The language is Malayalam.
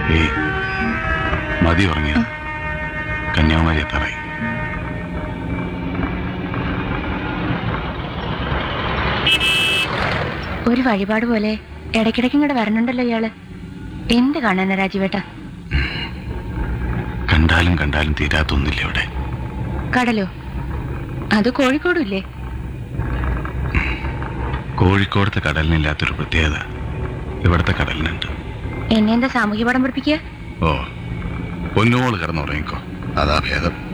ഏയ് മതി ഉറങ്ങിയ കന്യാകുമാരി എത്താറായി ഒരു വഴിപാട് പോലെ ഇടയ്ക്കിടയ്ക്ക് ഇങ്ങോട്ട് വരണുണ്ടല്ലോ ഇയാള് എന്ത് കാണാനാ രാജീവേട്ട കണ്ടാലും കണ്ടാലും തീരാത്തൊന്നില്ല ഇവിടെ കടലോ അത് കോഴിക്കോടും ഇല്ലേ കോഴിക്കോടത്തെ കടലിനില്ലാത്തൊരു പ്രത്യേകത ഇവിടുത്തെ കടലിനുണ്ട് എന്നെ എന്താ സാമൂഹ്യ പടം പഠിപ്പിക്കുക ഓ പൊന്നുമോള് കിടന്നുറങ്ങിക്കോ അതാ ഭേദം